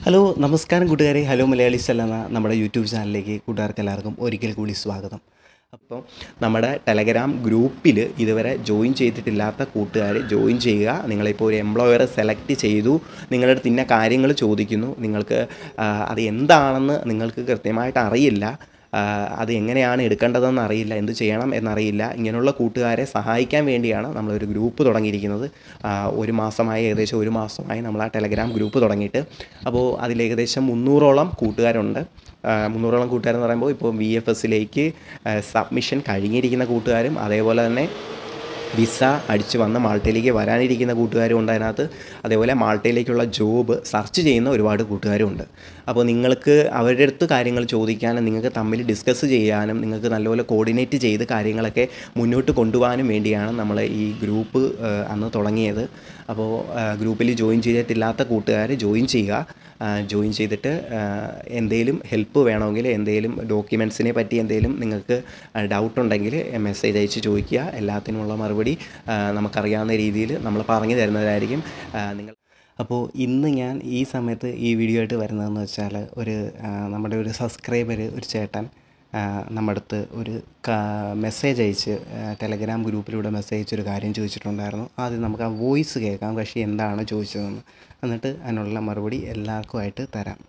hello നമസ്കാരം കൂട്ടുകാരെ hello Malayalees എന്ന നമ്മുടെ യൂട്യൂബ് ചാനലിലേക്ക് കൂട്ടുകാർക്ക് എല്ലാവർക്കും ഒരിക്കൽ കൂടി സ്വാഗതം അപ്പോൾ നമ്മുടെ ടെലഗ്രാം ഗ്രൂപ്പിൽ ഇതുവരെ ജോയിൻ ചെയ്തിട്ടില്ലാത്ത കൂട്ടുകാർ ജോയിൻ ചെയ്യുക നിങ്ങളിപ്പോൾ ഒരു എംപ്ലോയറെ സെലക്ട് ചെയ്തു നിങ്ങളുടെ അടുത്ത് ഇന്ന കാര്യങ്ങൾ ചോദിക്കുന്നു നിങ്ങൾക്ക് ആ, അത് എന്താണെന്ന് നിങ്ങൾക്ക് കൃത്യമായിട്ട് അറിയില്ല ആ, അത് എങ്ങനെയാണ് എടുക്കേണ്ടതെന്ന് അറിയില്ല എന്ത് ചെയ്യണം എന്നറിയില്ല ഇങ്ങനെയുള്ള കൂട്ടുകാരെ സഹായിക്കാൻ വേണ്ടിയാണ് നമ്മളൊരു ഗ്രൂപ്പ് തുടങ്ങിയിരിക്കുന്നത് ആ, ഒരു മാസമായി ഏകദേശം ഒരു മാസമായി നമ്മൾ ആ ടെലഗ്രാം ഗ്രൂപ്പ് തുടങ്ങിയിട്ട് അപ്പോൾ അതിൽ ഏകദേശം മുന്നൂറോളം കൂട്ടുകാരുണ്ട് ആ, മുന്നൂറോളം കൂട്ടുകാരെന്ന് പറയുമ്പോൾ ഇപ്പോൾ വി എഫ് എസിലേക്ക് സബ്മിഷൻ കഴിഞ്ഞിരിക്കുന്ന കൂട്ടുകാരും അതേപോലെ തന്നെ വിസ അടിച്ച് വന്ന് മാൾട്ടയിലേക്ക് വരാനിരിക്കുന്ന കൂട്ടുകാരും ഉണ്ട് അതിനകത്ത് അതേപോലെ മാൾട്ടയിലേക്കുള്ള ജോബ് സെർച്ച് ചെയ്യുന്ന ഒരുപാട് കൂട്ടുകാരും ഉണ്ട് അപ്പോൾ നിങ്ങൾക്ക് അവരുടെ അടുത്ത് കാര്യങ്ങൾ ചോദിക്കാനും നിങ്ങൾക്ക് തമ്മിൽ ഡിസ്കസ് ചെയ്യാനും നിങ്ങൾക്ക് നല്ലപോലെ കോർഡിനേറ്റ് ചെയ്ത് കാര്യങ്ങളൊക്കെ മുന്നോട്ട് കൊണ്ടുപോകാനും വേണ്ടിയാണ് നമ്മൾ ഈ ഗ്രൂപ്പ് ആ, അന്ന് തുടങ്ങിയത് അപ്പോൾ ഗ്രൂപ്പിൽ ജോയിൻ ചെയ്തിട്ടില്ലാത്ത കൂട്ടുകാർ ജോയിൻ ചെയ്യുക ജോയിൻ ചെയ്തിട്ട് എന്തെങ്കിലും ഹെൽപ്പ് വേണമെങ്കിൽ എന്തെങ്കിലും ഡോക്യുമെൻസിനെ പറ്റി എന്തെങ്കിലും നിങ്ങൾക്ക് ഡൗട്ട് ഉണ്ടെങ്കിൽ മെസ്സേജ് അയച്ച് ചോദിക്കുക എല്ലാത്തിനുമുള്ള മറുപടി ആ, നമുക്കറിയാവുന്ന രീതിയിൽ നമ്മൾ പറഞ്ഞു തരുന്നതായിരിക്കും ആ, നിങ്ങൾ അപ്പോൾ ഇന്ന് ഞാൻ ഈ സമയത്ത് ഈ വീഡിയോ ആയിട്ട് വരുന്നതെന്ന് വെച്ചാൽ ഒരു ആ, നമ്മുടെ ഒരു സബ്സ്ക്രൈബർ ഒരു ചേട്ടൻ ആ, നമ്മുടെ അടുത്ത് ഒരു മെസ്സേജ് അയച്ച് ആ, ടെലഗ്രാം ഗ്രൂപ്പിലൂടെ മെസ്സേജ് അയച്ചൊരു കാര്യം ചോദിച്ചിട്ടുണ്ടായിരുന്നു ആദ്യം നമുക്ക് ആ വോയിസ് കേൾക്കാം കക്ഷി എന്താണ് ചോദിച്ചതെന്ന് എന്നിട്ട് അതിനുള്ള മറുപടി എല്ലാവർക്കുമായിട്ട് തരാം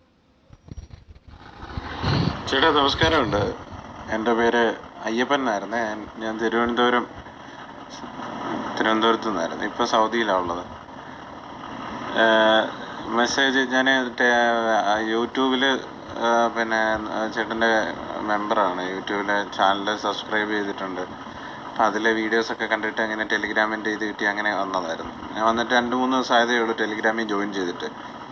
ചേട്ടാ നമസ്കാരമുണ്ട് എൻ്റെ പേര് അയ്യപ്പൻ എന്നായിരുന്നേ ഞാൻ- ഞാൻ തിരുവനന്തപുരം തിരുവനന്തപുരത്ത് നിന്നായിരുന്നു ഇപ്പോൾ സൗദിയിലാണ് ഉള്ളത് മെസ്സേജ് ഞാൻ യൂട്യൂബിൽ പിന്നെ ചേട്ടൻ്റെ മെമ്പറാണ് യൂട്യൂബിലെ ചാനൽ സബ്സ്ക്രൈബ് ചെയ്തിട്ടുണ്ട് അപ്പം അതിലെ വീഡിയോസൊക്കെ കണ്ടിട്ട് അങ്ങനെ ടെലിഗ്രാമിൻ്റെ ഇത് കിട്ടി അങ്ങനെ വന്നതായിരുന്നു ഞാൻ വന്നിട്ട് രണ്ട് മൂന്ന് ദിവസമായതേ ഉള്ളൂ ടെലിഗ്രാമിൽ ജോയിൻ ചെയ്തിട്ട്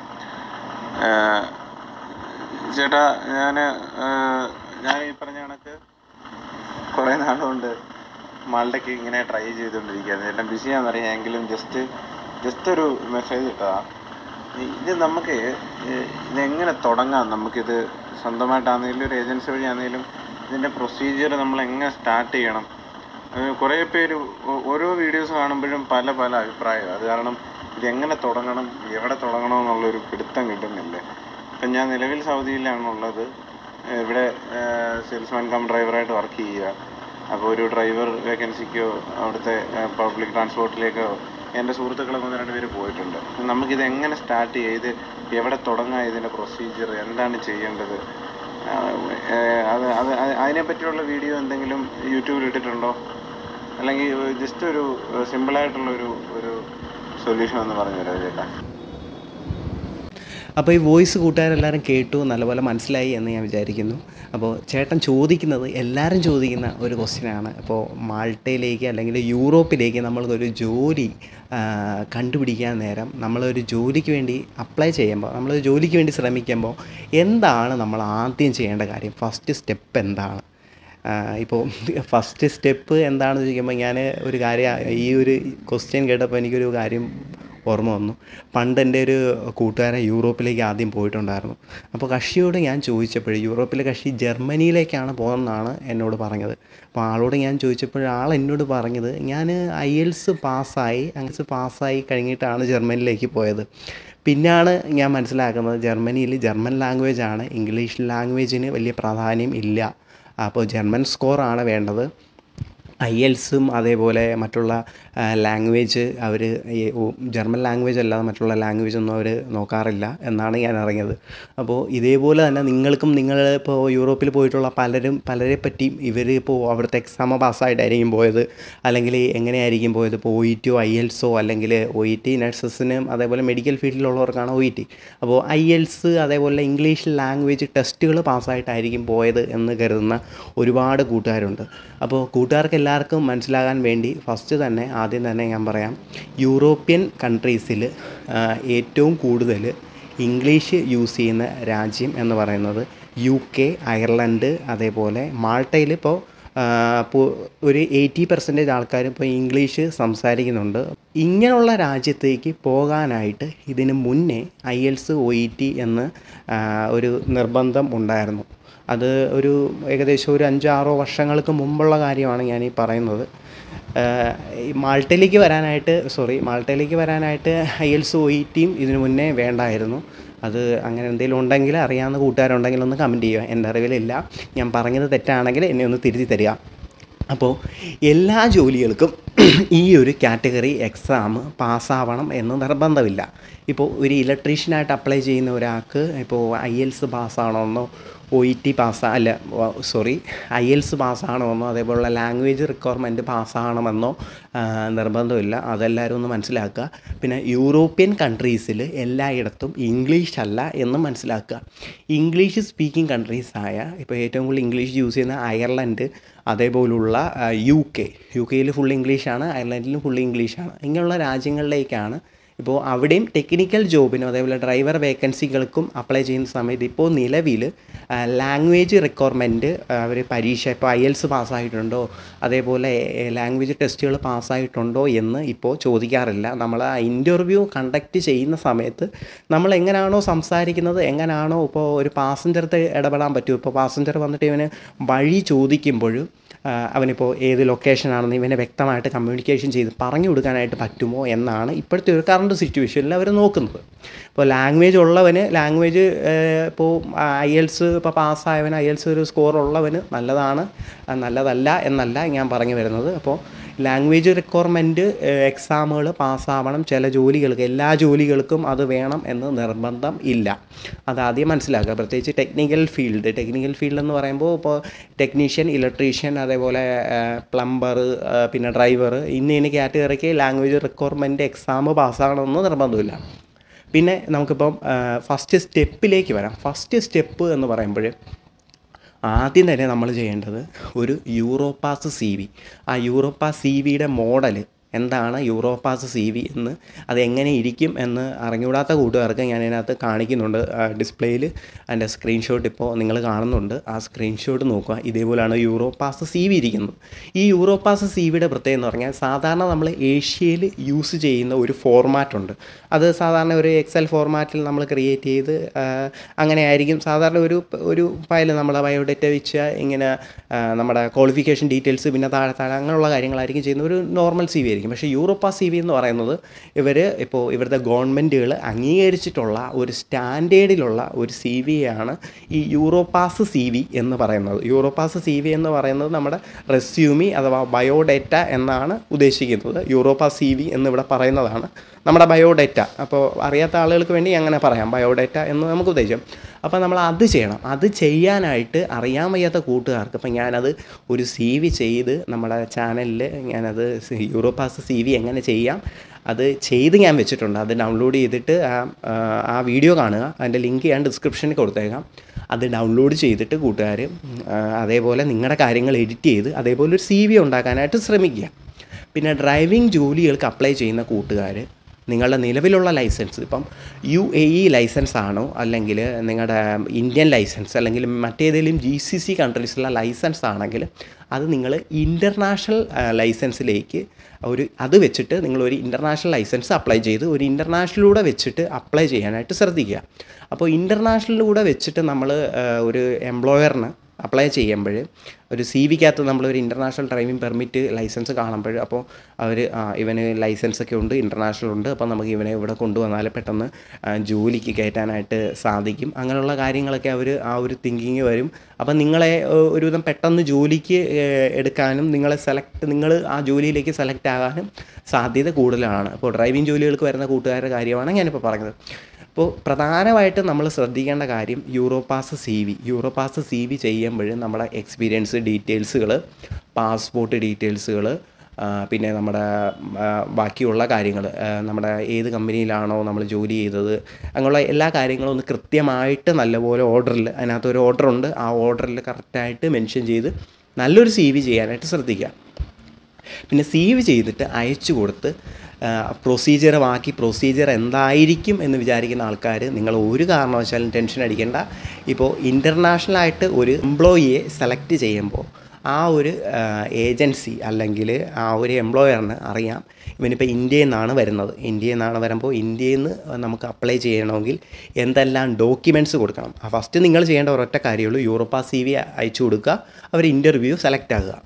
ഏഹ് ചേട്ടാ ഞാൻ ഞാൻ ഈ പറഞ്ഞ കണക്ക് കുറേ നാളുകൊണ്ട് മാൾഡയ്ക്ക് ഇങ്ങനെ ട്രൈ ചെയ്തുകൊണ്ടിരിക്കുകയാണ് ചേട്ടൻ ബിസിയാണെന്നറിയാം എങ്കിലും ജസ്റ്റ് ജസ്റ്റ് ഒരു മെസ്സേജ് ഇട്ടതാ ഈ- ഇത് നമുക്ക് ഏഹ് ഇതെങ്ങനെ തുടങ്ങാം നമുക്കിത് സ്വന്തമായിട്ടാണെങ്കിലും ഒരു ഏജൻസി വഴിയാണെങ്കിലും ഇതിൻ്റെ പ്രൊസീജിയർ നമ്മൾ എങ്ങനെ സ്റ്റാർട്ട് ചെയ്യണം ഏഹ് കുറേ പേര് ഓ- ഓരോ വീഡിയോസ് കാണുമ്പോഴും പല പല അഭിപ്രായം അത് കാരണം ഇത് എങ്ങനെ തുടങ്ങണം എവിടെ തുടങ്ങണം എന്നുള്ളൊരു പിടുത്തം കിട്ടുന്നില്ല ഇപ്പം ഞാൻ നിലവിൽ സൗദിയിലാണുള്ളത് ഏഹ് ഇവിടെ സെയിൽസ്മാൻ കം ഡ്രൈവറായിട്ട് വർക്ക് ചെയ്യുക അപ്പോൾ ഒരു ഡ്രൈവർ വേക്കൻസിക്കോ അവിടുത്തെ പബ്ലിക് ട്രാൻസ്പോർട്ടിലേക്കോ എൻ്റെ സുഹൃത്തുക്കളൊക്കെ ഒന്ന് രണ്ട് പേര് പോയിട്ടുണ്ട് നമുക്കിത് എങ്ങനെ സ്റ്റാർട്ട് ചെയ്ത് എവിടെ തുടങ്ങാം ഇതിൻ്റെ പ്രൊസീജിയർ എന്താണ് ചെയ്യേണ്ടത് ആഹ് ഏഹ് അത് അത് അത് അതിനെ പറ്റിയുള്ള വീഡിയോ എന്തെങ്കിലും യൂട്യൂബിൽ ഇട്ടിട്ടുണ്ടോ അല്ലെങ്കിൽ ജസ്റ്റ് ഒരു സിമ്പിളായിട്ടുള്ള ഒരു ഒരു സൊല്യൂഷൻ എന്ന് പറഞ്ഞു തരാം ചേട്ടാ അപ്പോൾ ഈ വോയിസ് കൂട്ടുകാരെല്ലാവരും കേട്ടു നല്ലപോലെ മനസ്സിലായി എന്ന് ഞാൻ വിചാരിക്കുന്നു അപ്പോൾ ചേട്ടൻ ചോദിക്കുന്നത് എല്ലാവരും ചോദിക്കുന്ന ഒരു ക്വസ്റ്റ്യനാണ് അപ്പോൾ മാൾട്ടയിലേക്ക് അല്ലെങ്കിൽ യൂറോപ്പിലേക്ക് നമ്മൾക്കൊരു ജോലി ആ, കണ്ടുപിടിക്കാൻ നേരം നമ്മളൊരു ജോലിക്ക് വേണ്ടി അപ്ലൈ ചെയ്യുമ്പോൾ നമ്മളൊരു ജോലിക്ക് വേണ്ടി ശ്രമിക്കുമ്പോൾ എന്താണ് നമ്മൾ ആദ്യം ചെയ്യേണ്ട കാര്യം ഫസ്റ്റ് സ്റ്റെപ്പ് എന്താണ് ഇപ്പോൾ ഫസ്റ്റ് സ്റ്റെപ്പ് എന്താണെന്ന് ചോദിക്കുമ്പോൾ ഞാൻ ഒരു കാര്യം ഈ ഒരു ക്വസ്റ്റ്യൻ കേട്ടപ്പോൾ എനിക്കൊരു കാര്യം ഓർമ്മ വന്നു പണ്ട് എൻ്റെ ഒരു കൂട്ടുകാരൻ യൂറോപ്പിലേക്ക് ആദ്യം പോയിട്ടുണ്ടായിരുന്നു അപ്പോൾ കക്ഷിയോട് ഞാൻ ചോദിച്ചപ്പോൾ യൂറോപ്പിലെ കക്ഷി ജർമ്മനിയിലേക്കാണ് പോകുന്നതെന്നാണ് എന്നോട് പറഞ്ഞത് അപ്പോൾ ആളോട് ഞാൻ ചോദിച്ചപ്പോൾ ആൾ എന്നോട് പറഞ്ഞത് ഞാൻ ഐ എൽസ് പാസ്സായി ഐഎൽസ് പാസ്സായി കഴിഞ്ഞിട്ടാണ് ജർമ്മനിയിലേക്ക് പോയത് പിന്നാണ് ഞാൻ മനസ്സിലാക്കുന്നത് ജർമ്മനിയിൽ ജർമ്മൻ ലാംഗ്വേജ് ആണ് ഇംഗ്ലീഷ് ലാംഗ്വേജിന് വലിയ പ്രാധാന്യം ഇല്ല അപ്പോൾ ജർമ്മൻ സ്കോറാണ് വേണ്ടത് ഐ എൽസും അതേപോലെ മറ്റുള്ള ലാംഗ്വേജ് അവർ ജർമ്മൻ ലാംഗ്വേജ് അല്ലാതെ മറ്റുള്ള ലാംഗ്വേജ് ഒന്നും അവർ നോക്കാറില്ല എന്നാണ് ഞാൻ അറിഞ്ഞത് അപ്പോൾ ഇതേപോലെ തന്നെ നിങ്ങൾക്കും നിങ്ങൾ ഇപ്പോൾ യൂറോപ്പിൽ പോയിട്ടുള്ള പലരും പലരെ പറ്റിയും ഇവർ ഇപ്പോൾ അവിടുത്തെ എക്സാം പാസ്സായിട്ടായിരിക്കും പോയത് അല്ലെങ്കിൽ എങ്ങനെയായിരിക്കും പോയത് ഇപ്പോൾ ഒ ഇ ടിയോ ഐ എൽസോ അല്ലെങ്കിൽ ഒ ഇ ടി നഴ്സസിനും അതേപോലെ മെഡിക്കൽ ഫീൽഡിലുള്ളവർക്കാണ് ഒ ഇ ടി അപ്പോൾ ഐ എൽസ് അതേപോലെ ഇംഗ്ലീഷ് ലാംഗ്വേജ് ടെസ്റ്റുകൾ പാസ്സായിട്ടായിരിക്കും പോയത് എന്ന് കരുതുന്ന ഒരുപാട് കൂട്ടുകാരുണ്ട് അപ്പോൾ കൂട്ടുകാർക്ക് എല്ലാവർക്കും മനസ്സിലാകാൻ വേണ്ടി ഫസ്റ്റ് തന്നെ ആദ്യം തന്നെ ഞാൻ പറയാം യൂറോപ്യൻ കൺട്രീസിൽ ഏറ്റവും കൂടുതൽ ഇംഗ്ലീഷ് യൂസ് ചെയ്യുന്ന രാജ്യം എന്ന് പറയുന്നത് യു കെ അയർലൻഡ് അതേപോലെ മാൾട്ടയിൽ ഇപ്പോൾ ഇപ്പോൾ ഒരു എയ്റ്റി പെർസെൻറ്റേജ് ആൾക്കാർ ഇപ്പോൾ ഇംഗ്ലീഷ് സംസാരിക്കുന്നുണ്ട് ഇങ്ങനെയുള്ള രാജ്യത്തേക്ക് പോകാനായിട്ട് ഇതിന് മുന്നേ IELTS O E T എന്ന് ആ, ഒരു നിർബന്ധം ഉണ്ടായിരുന്നു അത് ഒരു ഏകദേശം ഒരു അഞ്ചാറോ വർഷങ്ങൾക്ക് മുമ്പുള്ള കാര്യമാണ് ഞാൻ ഈ പറയുന്നത് ഏഹ് ഈ മാൾട്ടയിലേക്ക് വരാനായിട്ട് സോറി മാൾട്ടയിലേക്ക് വരാനായിട്ട് ഐ എൽസ് ഒ ഇ ടിയും ഇതിനു മുന്നേ വേണ്ടായിരുന്നു അത് അങ്ങനെ എന്തെങ്കിലും ഉണ്ടെങ്കിൽ അറിയാവുന്ന കൂട്ടുകാരുണ്ടെങ്കിൽ ഒന്ന് കമൻറ്റ് ചെയ്യുക എൻ്റെ അറിവിലില്ല ഞാൻ പറഞ്ഞത് തെറ്റാണെങ്കിൽ എന്നെ ഒന്ന് തിരുത്തി തരിക അപ്പോൾ എല്ലാ ജോലികൾക്കും ഈ ഒരു കാറ്റഗറി എക്സാം പാസ്സാവണം എന്ന് നിർബന്ധമില്ല ഇപ്പോൾ ഒരു ഇലക്ട്രീഷ്യനായിട്ട് അപ്ലൈ ചെയ്യുന്ന ഒരാൾക്ക് ഇപ്പോൾ ഐ എൽസ് പാസ്സാവണമെന്നോ ഒ ഇ ടി പാസ് അല്ല സോറി ഐ എൽസ് പാസ്സാകണമെന്നോ അതേപോലുള്ള ലാംഗ്വേജ് റിക്വയർമെൻറ്റ് പാസ്സാകണമെന്നോ നിർബന്ധമില്ല അതെല്ലാവരും ഒന്ന് മനസ്സിലാക്കുക പിന്നെ യൂറോപ്യൻ കൺട്രീസിൽ എല്ലായിടത്തും ഇംഗ്ലീഷ് അല്ല എന്ന് മനസ്സിലാക്കുക ഇംഗ്ലീഷ് സ്പീക്കിംഗ് കൺട്രീസായ ഇപ്പോൾ ഏറ്റവും കൂടുതൽ ഇംഗ്ലീഷ് യൂസ് ചെയ്യുന്ന അയർലൻഡ് അതേപോലുള്ള യു കെ യു കെയിൽ ഫുൾ ഇംഗ്ലീഷാണ് അയർലൻഡിലും ഫുൾ ഇംഗ്ലീഷാണ് ഇങ്ങനെയുള്ള രാജ്യങ്ങളിലേക്കാണ് ഇപ്പോൾ അവിടെയും ടെക്നിക്കൽ ജോബിനും അതേപോലെ ഡ്രൈവർ വേക്കൻസികൾക്കും അപ്ലൈ ചെയ്യുന്ന സമയത്ത് ഇപ്പോൾ നിലവിൽ ലാംഗ്വേജ് റിക്വയർമെൻറ്റ് അവർ പരീക്ഷ ഇപ്പോൾ ഐ എൽസ് പാസ്സായിട്ടുണ്ടോ അതേപോലെ ലാംഗ്വേജ് ടെസ്റ്റുകൾ പാസ്സായിട്ടുണ്ടോ എന്ന് ഇപ്പോൾ ചോദിക്കാറില്ല നമ്മൾ ആ ഇൻ്റർവ്യൂ കണ്ടക്ട് ചെയ്യുന്ന സമയത്ത് നമ്മൾ എങ്ങനെയാണോ സംസാരിക്കുന്നത് എങ്ങനെയാണോ ഇപ്പോൾ ഒരു പാസഞ്ചർക്ക് ഇടപെടാൻ പറ്റുമോ ഇപ്പോൾ പാസഞ്ചർ വന്നിട്ട് ഇവന് വഴി ചോദിക്കുമ്പോഴും അവനിപ്പോൾ ഏത് ലൊക്കേഷനാണെന്ന് ഇവനെ വ്യക്തമായിട്ട് കമ്മ്യൂണിക്കേഷൻ ചെയ്ത് പറഞ്ഞു കൊടുക്കാനായിട്ട് പറ്റുമോ എന്നാണ് ഇപ്പോഴത്തെ ഒരു കറണ്ട് സിറ്റുവേഷനിൽ അവർ നോക്കുന്നത് ഇപ്പോൾ ലാംഗ്വേജ് ഉള്ളവന് ലാംഗ്വേജ് ഇപ്പോൾ ഐ എൽസ് ഇപ്പോൾ പാസ്സായവന് ഐ എൽസ് ഒരു സ്കോർ ഉള്ളവന് നല്ലതാണ് നല്ലതല്ല എന്നല്ല ഞാൻ പറഞ്ഞു വരുന്നത് അപ്പോൾ ലാംഗ്വേജ് റിക്വയർമെൻറ്റ് എക്സാമുകൾ പാസ്സാവണം ചില ജോലികൾക്ക് എല്ലാ ജോലികൾക്കും അത് വേണം എന്ന് നിർബന്ധം ഇല്ല അതാദ്യം മനസ്സിലാക്കുക പ്രത്യേകിച്ച് ടെക്നിക്കൽ ഫീൽഡ് ടെക്നിക്കൽ ഫീൽഡ് എന്ന് പറയുമ്പോൾ ഇപ്പോൾ ടെക്നീഷ്യൻ ഇലക്ട്രീഷ്യൻ അതേപോലെ പ്ലംബർ പിന്നെ ഡ്രൈവർ ഇന്ന ഇന്ന കാറ്റഗറിക്ക് ലാംഗ്വേജ് റിക്വയർമെൻറ്റ് എക്സാം പാസ്സാകണമെന്ന് നിർബന്ധമില്ല പിന്നെ നമുക്കിപ്പം ഫസ്റ്റ് സ്റ്റെപ്പിലേക്ക് വരാം ഫസ്റ്റ് സ്റ്റെപ്പ് എന്ന് പറയുമ്പോൾ ആദ്യം തന്നെ നമ്മൾ ചെയ്യേണ്ടത് ഒരു യൂറോപ്പാസ് സി വി ആ യൂറോപ്പാസ് സി വിയുടെ മോഡൽ എന്താണ് യൂറോപ്പാസ് സി വി എന്ന് അത് എങ്ങനെ ഇരിക്കും എന്ന് അറിഞ്ഞുകൂടാത്ത കൂട്ടുകാർക്ക് ഞാൻ ഇതിനകത്ത് കാണിക്കുന്നുണ്ട് ഡിസ്പ്ലേയിൽ അതിൻ്റെ സ്ക്രീൻഷോട്ട് ഇപ്പോൾ നിങ്ങൾ കാണുന്നുണ്ട് ആ സ്ക്രീൻഷോട്ട് നോക്കുക ഇതേപോലെയാണ് യൂറോപ്പാസ് സി വി ഇരിക്കുന്നത് ഈ യൂറോപ്പാസ് സി വിയുടെ പ്രത്യേകത എന്ന് പറഞ്ഞാൽ സാധാരണ നമ്മൾ ഏഷ്യയിൽ യൂസ് ചെയ്യുന്ന ഒരു ഫോർമാറ്റ് ഉണ്ട് അത് സാധാരണ ഒരു എക്സൽ ഫോർമാറ്റിൽ നമ്മൾ ക്രിയേറ്റ് ചെയ്ത് അങ്ങനെ ആയിരിക്കും സാധാരണ ഒരു ഒരു ഫയൽ നമ്മുടെ ബയോഡേറ്റ വെച്ച് ഇങ്ങനെ നമ്മുടെ ക്വാളിഫിക്കേഷൻ ഡീറ്റെയിൽസ് പിന്നെ താഴെ താഴെ അങ്ങനെയുള്ള കാര്യങ്ങളായിരിക്കും ചെയ്യുന്ന ഒരു നോർമൽ സി വി ആയിരിക്കും പക്ഷേ യൂറോപ്പ സി വി എന്ന് പറയുന്നത് ഇവർ ഇപ്പോൾ ഇവിടുത്തെ ഗവൺമെൻറ്റുകൾ അംഗീകരിച്ചിട്ടുള്ള ഒരു സ്റ്റാൻഡേർഡിലുള്ള ഒരു സി വി ആണ് ഈ യൂറോപ്പാസ് സി വി എന്ന് പറയുന്നത് യൂറോപ്പാസ് സി വി എന്ന് പറയുന്നത് നമ്മുടെ റെസ്യൂമി അഥവാ ബയോഡേറ്റ എന്നാണ് ഉദ്ദേശിക്കുന്നത് യൂറോപ്പാസ് സി വി എന്നിവിടെ പറയുന്നതാണ് നമ്മുടെ ബയോഡേറ്റ അപ്പോൾ അറിയാത്ത ആളുകൾക്ക് വേണ്ടി അങ്ങനെ പറയാം ബയോഡേറ്റ എന്ന് നമുക്ക് ഉദ്ദേശിക്കാം അപ്പോൾ നമ്മൾ അത് ചെയ്യണം അത് ചെയ്യാനായിട്ട് അറിയാൻ വയ്യാത്ത കൂട്ടുകാർക്ക് ഇപ്പം ഞാനത് ഒരു സി വി ചെയ്ത് നമ്മുടെ ചാനലിൽ ഞാനത് യൂറോപ്പാസ് സി വി എങ്ങനെ ചെയ്യാം അത് ചെയ്ത് ഞാൻ വെച്ചിട്ടുണ്ട് അത് ഡൗൺലോഡ് ചെയ്തിട്ട് ആ ആ വീഡിയോ കാണുക അതിൻ്റെ ലിങ്ക് ഞാൻ ഡിസ്ക്രിപ്ഷനിൽ കൊടുത്തേക്കാം അത് ഡൗൺലോഡ് ചെയ്തിട്ട് കൂട്ടുകാർ അതേപോലെ നിങ്ങളുടെ കാര്യങ്ങൾ എഡിറ്റ് ചെയ്ത് അതേപോലെ ഒരു സി വി ഉണ്ടാക്കാനായിട്ട് ശ്രമിക്കുക പിന്നെ ഡ്രൈവിംഗ് ജോലികൾക്ക് അപ്ലൈ ചെയ്യുന്ന കൂട്ടുകാർ നിങ്ങളുടെ നിലവിലുള്ള ലൈസൻസ് ഇപ്പം യു എ ഇ ലൈസൻസ് ആണോ അല്ലെങ്കിൽ നിങ്ങളുടെ ഇന്ത്യൻ ലൈസൻസ് അല്ലെങ്കിൽ മറ്റേതെങ്കിലും ജി സി സി കൺട്രീസിലുള്ള ലൈസൻസ് ആണെങ്കിൽ അത് നിങ്ങൾ ഇൻ്റർനാഷണൽ ലൈസൻസിലേക്ക് ഒരു അത് വെച്ചിട്ട് നിങ്ങളൊരു ഇൻ്റർനാഷണൽ ലൈസൻസ് അപ്ലൈ ചെയ്ത് ഒരു ഇൻ്റർനാഷണലിലൂടെ വെച്ചിട്ട് അപ്ലൈ ചെയ്യാനായിട്ട് ശ്രദ്ധിക്കുക അപ്പോൾ ഇൻ്റർനാഷണലിലൂടെ വെച്ചിട്ട് നമ്മൾ ഒരു എംപ്ലോയറിന് അപ്ലൈ ചെയ്യുമ്പോൾ ഒരു സി വിക്കകത്ത് നമ്മളൊരു ഇൻ്റർനാഷണൽ ഡ്രൈവിംഗ് പെർമിറ്റ് ലൈസൻസ് കാണുമ്പോൾ അപ്പോൾ അവർ ഇവന് ലൈസൻസ് ഒക്കെ ഉണ്ട് ഇൻ്റർനാഷണൽ ഉണ്ട് അപ്പോൾ നമുക്ക് ഇവനെ ഇവിടെ കൊണ്ടുവന്നാൽ പെട്ടെന്ന് ജോലിക്ക് കയറ്റാനായിട്ട് സാധിക്കും അങ്ങനെയുള്ള കാര്യങ്ങളൊക്കെ അവർ ആ ഒരു തിങ്കിങ് വരും അപ്പം നിങ്ങളെ ഒരുവിധം പെട്ടെന്ന് ജോലിക്ക് എടുക്കാനും നിങ്ങളെ സെലക്ട് നിങ്ങൾ ആ ജോലിയിലേക്ക് സെലക്ട് ആകാനും സാധ്യത കൂടുതലാണ് അപ്പോൾ ഡ്രൈവിംഗ് ജോലികൾക്ക് വരുന്ന കൂട്ടുകാരുടെ കാര്യമാണ് ഞാനിപ്പോൾ പറഞ്ഞത് അപ്പോൾ പ്രധാനമായിട്ടും നമ്മൾ ശ്രദ്ധിക്കേണ്ട കാര്യം Europass C V Europass C V ചെയ്യുമ്പോൾ നമ്മുടെ എക്സ്പീരിയൻസ് ഡീറ്റെയിൽസുകൾ പാസ്പോർട്ട് ഡീറ്റെയിൽസുകൾ പിന്നെ നമ്മുടെ ബാക്കിയുള്ള കാര്യങ്ങൾ നമ്മുടെ ഏത് കമ്പനിയിലാണോ നമ്മൾ ജോലി ചെയ്തത് അങ്ങനെയുള്ള എല്ലാ കാര്യങ്ങളും ഒന്ന് കൃത്യമായിട്ട് നല്ലപോലെ ഓർഡറിൽ അതിനകത്ത് ഒരു ഓർഡറുണ്ട് ആ ഓർഡറിൽ കറക്റ്റായിട്ട് മെൻഷൻ ചെയ്ത് നല്ലൊരു സി വി ചെയ്യാനായിട്ട് ശ്രദ്ധിക്കുക പിന്നെ സേവ് ചെയ്തിട്ട് അയച്ചു കൊടുത്ത് പ്രൊസീജിയർ ബാക്കി പ്രൊസീജിയർ എന്തായിരിക്കും എന്ന് വിചാരിക്കുന്ന ആൾക്കാർ നിങ്ങൾ ഒരു കാരണവശാലും ടെൻഷൻ അടിക്കേണ്ട ഇപ്പോൾ ഇൻ്റർനാഷണലായിട്ട് ഒരു എംപ്ലോയിയെ സെലക്ട് ചെയ്യുമ്പോൾ ആ ഒരു ഏജൻസി അല്ലെങ്കിൽ ആ ഒരു എംപ്ലോയറിന് അറിയാം ഇവനിപ്പോൾ ഇന്ത്യയിൽ നിന്നാണ് വരുന്നത് ഇന്ത്യയിൽ നിന്നാണ് വരുമ്പോൾ ഇന്ത്യയിൽ നിന്ന് നമുക്ക് അപ്ലൈ ചെയ്യണമെങ്കിൽ എന്തെല്ലാം ഡോക്യുമെൻറ്റ്സ് കൊടുക്കണം ഫസ്റ്റ് നിങ്ങൾ ചെയ്യേണ്ട ഒരൊറ്റ കാര്യമുള്ളൂ യൂറോപ്പ സി വി അയച്ചു കൊടുക്കുക അവർ ഇൻ്റർവ്യൂ സെലക്ട് ആകുക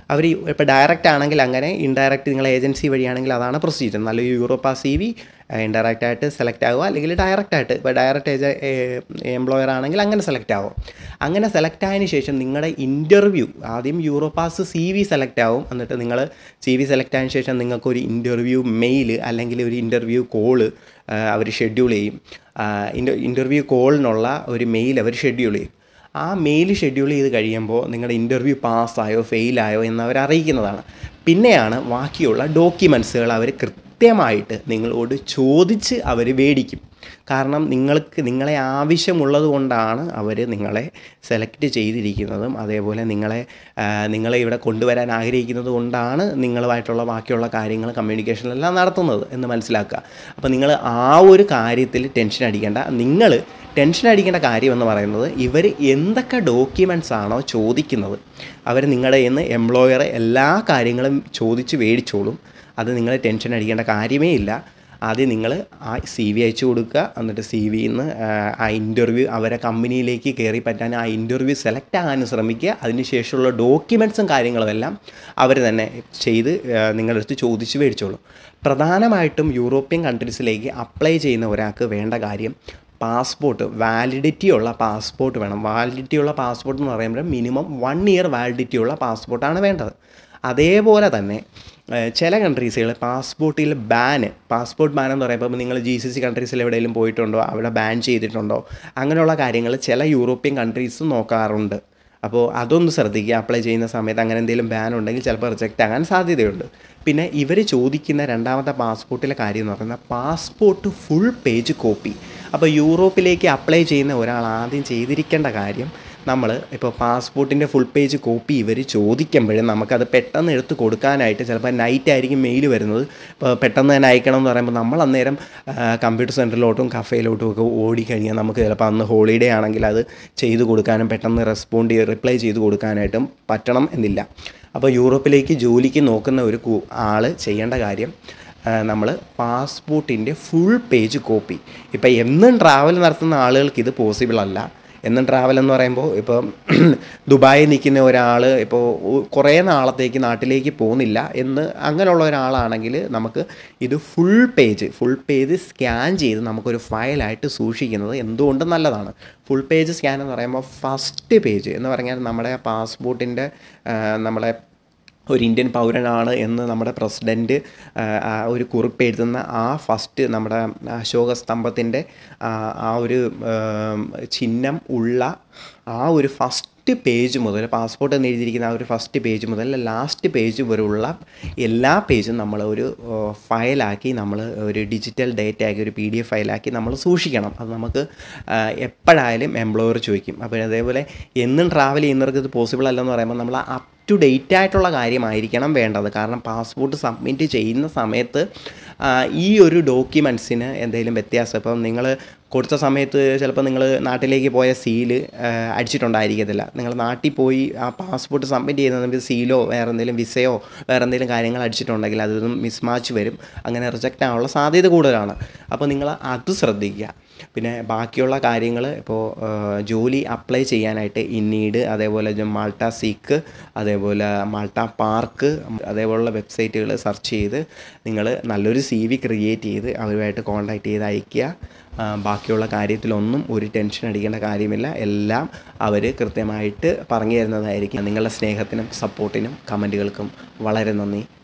അവർ ഇപ്പോൾ ഡയറക്റ്റ് ആണെങ്കിൽ അങ്ങനെ ഇൻഡയറക്റ്റ് നിങ്ങൾ ഏജൻസി വഴിയാണെങ്കിൽ അതാണ് പ്രൊസീജിയർ നല്ല യൂറോപ്പ സി വി ഇൻഡയറക്റ്റ് ആയിട്ട് സെലക്ട് ആകുക അല്ലെങ്കിൽ ഡയറക്റ്റ് ആയിട്ട് ഇപ്പോൾ ഡയറക്റ്റ് ഏജ എംപ്ലോയർ ആണെങ്കിൽ അങ്ങനെ സെലക്ട് ആവും അങ്ങനെ സെലക്ട് ആയതിനു ശേഷം നിങ്ങളുടെ ഇൻ്റർവ്യൂ ആദ്യം യൂറോപ്പാസ് സി വി സെലക്ട് ആവും എന്നിട്ട് നിങ്ങൾ സി വി സെലക്ട് ആയതിനു ശേഷം നിങ്ങൾക്കൊരു ഇൻ്റർവ്യൂ മെയിൽ അല്ലെങ്കിൽ ഒരു ഇൻ്റർവ്യൂ കോള് അവർ ഷെഡ്യൂൾ ചെയ്യും ഇൻ്റർ ഇൻ്റർവ്യൂ കോളിനുള്ള ഒരു മെയിൽ അവർ ഷെഡ്യൂൾ ചെയ്യും ആ മെയിൽ ഷെഡ്യൂൾ ചെയ്ത് കഴിയുമ്പോൾ നിങ്ങളുടെ ഇൻ്റർവ്യൂ പാസ്സായോ ഫെയിലായോ എന്ന് അവർ അറിയിക്കുന്നതാണ് പിന്നെയാണ് ബാക്കിയുള്ള ഡോക്യുമെൻസുകൾ അവർ കൃത്യമായിട്ട് നിങ്ങളോട് ചോദിച്ച് അവർ മേടിക്കും കാരണം നിങ്ങൾക്ക് നിങ്ങളെ ആവശ്യമുള്ളത് കൊണ്ടാണ് അവർ നിങ്ങളെ സെലക്ട് ചെയ്തിരിക്കുന്നതും അതേപോലെ നിങ്ങളെ ആ, നിങ്ങളെ ഇവിടെ കൊണ്ടുവരാൻ ആഗ്രഹിക്കുന്നത് കൊണ്ടാണ് നിങ്ങളുമായിട്ടുള്ള ബാക്കിയുള്ള കാര്യങ്ങൾ കമ്മ്യൂണിക്കേഷനെല്ലാം നടത്തുന്നത് എന്ന് മനസ്സിലാക്കുക അപ്പോൾ നിങ്ങൾ ആ ഒരു കാര്യത്തിൽ ടെൻഷൻ അടിക്കേണ്ട നിങ്ങൾ ടെൻഷൻ അടിക്കേണ്ട കാര്യം എന്ന് പറയുന്നത് ഇവർ എന്തൊക്കെ ഡോക്യുമെൻറ്റ്സ് ആണോ ചോദിക്കുന്നത് അവർ നിങ്ങളുടെ നിന്ന് എംപ്ലോയറെ എല്ലാ കാര്യങ്ങളും ചോദിച്ച് മേടിച്ചോളും അത് നിങ്ങൾ ടെൻഷൻ അടിക്കേണ്ട കാര്യമേ ഇല്ല ആദ്യം നിങ്ങൾ ആ സി വി അയച്ചു കൊടുക്കുക എന്നിട്ട് സി വിയിൽ നിന്ന് ആ ഇൻ്റർവ്യൂ അവരെ കമ്പനിയിലേക്ക് കയറി പറ്റാൻ ആ ഇൻ്റർവ്യൂ സെലക്ട് ആകാനും ശ്രമിക്കുക അതിനുശേഷമുള്ള ഡോക്യുമെൻറ്റ്സും കാര്യങ്ങളും എല്ലാം അവർ തന്നെ ചെയ്ത് ആ, നിങ്ങളുടെ അടുത്ത് ചോദിച്ച് മേടിച്ചോളും പ്രധാനമായിട്ടും യൂറോപ്യൻ കൺട്രീസിലേക്ക് അപ്ലൈ ചെയ്യുന്ന ഒരാൾക്ക് വേണ്ട കാര്യം പാസ്പോർട്ട് വാലിഡിറ്റി ഉള്ള പാസ്പോർട്ട് വേണം വാലിഡിറ്റി ഉള്ള പാസ്പോർട്ട് എന്ന് പറയുമ്പോൾ മിനിമം വൺ ഇയർ വാലിഡിറ്റി ഉള്ള പാസ്പോർട്ടാണ് വേണ്ടത് അതേപോലെ തന്നെ ഏഹ്, ചില കൺട്രീസുകൾ പാസ്പോർട്ടിൽ ബാന് പാസ്പോർട്ട് ബാൻ എന്ന് പറയുമ്പോൾ നിങ്ങൾ ജി സി സി കൺട്രീസിൽ എവിടെയെങ്കിലും പോയിട്ടുണ്ടോ അവിടെ ബാൻ ചെയ്തിട്ടുണ്ടോ അങ്ങനെയുള്ള കാര്യങ്ങൾ ചില യൂറോപ്യൻ കൺട്രീസ് നോക്കാറുണ്ട് അപ്പോൾ അതൊന്ന് ശ്രദ്ധിക്കുക അപ്ലൈ ചെയ്യുന്ന സമയത്ത് അങ്ങനെ എന്തെങ്കിലും ബാൻ ഉണ്ടെങ്കിൽ ചിലപ്പോൾ റിജക്റ്റ് ആകാൻ സാധ്യതയുണ്ട് പിന്നെ ഇവർ ചോദിക്കുന്ന രണ്ടാമത്തെ പാസ്പോർട്ടിലെ കാര്യം എന്ന് പറയുന്നത് പാസ്പോർട്ട് ഫുൾ പേജ് കോപ്പി അപ്പോൾ യൂറോപ്പിലേക്ക് അപ്ലൈ ചെയ്യുന്ന ഒരാൾ ആദ്യം ചെയ്തിരിക്കേണ്ട കാര്യം നമ്മൾ ഇപ്പോൾ പാസ്പോർട്ടിൻ്റെ ഫുൾ പേജ് കോപ്പി ഇവർ ചോദിക്കുമ്പോഴും നമുക്കത് പെട്ടെന്ന് എടുത്ത് കൊടുക്കാനായിട്ട് ചിലപ്പോൾ നൈറ്റ് ആയിരിക്കും മെയിൽ വരുന്നത് ഇപ്പോൾ പെട്ടെന്ന് തന്നെ അയക്കണം എന്ന് പറയുമ്പോൾ നമ്മൾ അന്നേരം കമ്പ്യൂട്ടർ സെൻറ്ററിലോട്ടും കഫേയിലോട്ടും ഒക്കെ ഓടിക്കഴിഞ്ഞാൽ നമുക്ക് ചിലപ്പോൾ അന്ന് ഹോളിഡേ ആണെങ്കിൽ അത് ചെയ്ത് കൊടുക്കാനും പെട്ടെന്ന് റെസ്പോണ്ട് ചെയ്ത് റിപ്ലൈ ചെയ്ത് കൊടുക്കാനായിട്ടും പറ്റണം എന്നില്ല അപ്പോൾ യൂറോപ്പിലേക്ക് ജോലിക്ക് നോക്കുന്ന ഒരു കു- ആള് ചെയ്യേണ്ട കാര്യം നമ്മൾ പാസ്പോർട്ടിൻ്റെ ഫുൾ പേജ് കോപ്പി ഇപ്പോൾ എന്നും ട്രാവൽ നടത്തുന്ന ആളുകൾക്ക് ഇത് പോസിബിൾ അല്ല എന്നും ട്രാവൽ എന്ന് പറയുമ്പോൾ ഇപ്പോൾ ദുബായിൽ നിൽക്കുന്ന ഒരാൾ ഇപ്പോൾ ഒ- കുറേ നാളത്തേക്ക് നാട്ടിലേക്ക് പോകുന്നില്ല എന്ന് അങ്ങനെയുള്ള ഒരാളാണെങ്കിൽ നമുക്ക് ഇത് full page full page scan ചെയ്ത് നമുക്കൊരു ഫയലായിട്ട് സൂക്ഷിക്കുന്നത് എന്തുകൊണ്ടും നല്ലതാണ് ഫുൾ പേജ് സ്കാൻ എന്ന് പറയുമ്പോൾ ഫസ്റ്റ് പേജ് എന്ന് പറഞ്ഞാൽ നമ്മുടെ പാസ്പോർട്ടിൻ്റെ നമ്മളെ ഒരു ഇന്ത്യൻ പൗരനാണ് എന്ന് നമ്മുടെ പ്രസിഡൻറ്റ് ആ ഒരു കുറിപ്പ് എഴുതുന്ന ആ ഫസ്റ്റ് നമ്മുടെ അശോക സ്തംഭത്തിൻ്റെ ആ ആ ഒരു ആം, ചിഹ്നം ഉള്ള ആ ഒരു ഫസ്റ്റ് പേജ് മുതൽ പാസ്പോർട്ട് എന്ന് എഴുതിയിരിക്കുന്ന ആ ഒരു ഫസ്റ്റ് പേജ് മുതൽ ലാസ്റ്റ് പേജ് വരെയുള്ള എല്ലാ പേജും നമ്മൾ ഒരു ഓ, ഫയലാക്കി നമ്മൾ ഒരു ഡിജിറ്റൽ ഡേറ്റ ആക്കി ഒരു പി ഡി എഫ് ഫയലാക്കി നമ്മൾ സൂക്ഷിക്കണം അത് നമുക്ക് ആ, എപ്പോഴായാലും എംപ്ലോയർ ചോദിക്കും അപ്പോൾ അതേപോലെ എന്നും ട്രാവൽ ചെയ്യുന്നവർക്ക് ഇത് പോസിബിൾ അല്ലെന്ന് പറയുമ്പോൾ നമ്മൾ അപ് ടു ഡേറ്റ് ആയിട്ടുള്ള കാര്യമായിരിക്കണം വേണ്ടത് കാരണം പാസ്പോർട്ട് സബ്മിറ്റ് ചെയ്യുന്ന സമയത്ത് ആ, ഈ ഒരു ഡോക്യുമെൻറ്റ്സിന് എന്തെങ്കിലും വ്യത്യാസം ഇപ്പം നിങ്ങൾ കൊടുത്ത സമയത്ത് ചിലപ്പോൾ നിങ്ങൾ നാട്ടിലേക്ക് പോയ സീല് അടിച്ചിട്ടുണ്ടായിരിക്കത്തില്ല നിങ്ങൾ നാട്ടിൽ പോയി ആ പാസ്പോർട്ട് സബ്മിറ്റ് ചെയ്യുന്ന സമയത്ത് സീലോ വേറെ എന്തെങ്കിലും വിസയോ വേറെ എന്തെങ്കിലും കാര്യങ്ങൾ അടിച്ചിട്ടുണ്ടെങ്കിൽ അതൊന്നും മിസ്മാച്ച് വരും അങ്ങനെ റിജക്റ്റ് ആവാനുള്ള സാധ്യത കൂടുതലാണ് അപ്പോൾ നിങ്ങൾ അത് ശ്രദ്ധിക്കുക പിന്നെ ബാക്കിയുള്ള കാര്യങ്ങൾ ഇപ്പോൾ ജോലി അപ്ലൈ ചെയ്യാനായിട്ട് ഇന്നീഡ് അതേപോലെ ജ- മാൾട്ട സീക്ക് അതേപോലെ മാൾട്ട പാർക്ക് അതേപോലുള്ള വെബ്സൈറ്റുകൾ സെർച്ച് ചെയ്ത് നിങ്ങൾ നല്ലൊരു സി വി ക്രിയേറ്റ് ചെയ്ത് അവരുമായിട്ട് കോൺടാക്ട് ചെയ്ത് അയയ്ക്കുക ആ, ബാക്കിയുള്ള കാര്യത്തിലൊന്നും ഒരു ടെൻഷൻ അടിക്കേണ്ട കാര്യമില്ല എല്ലാം അവർ കൃത്യമായിട്ട് പറഞ്ഞു തരുന്നതായിരിക്കും നിങ്ങളുടെ സ്നേഹത്തിനും സപ്പോർട്ടിനും കമൻറ്റുകൾക്കും വളരെ നന്ദി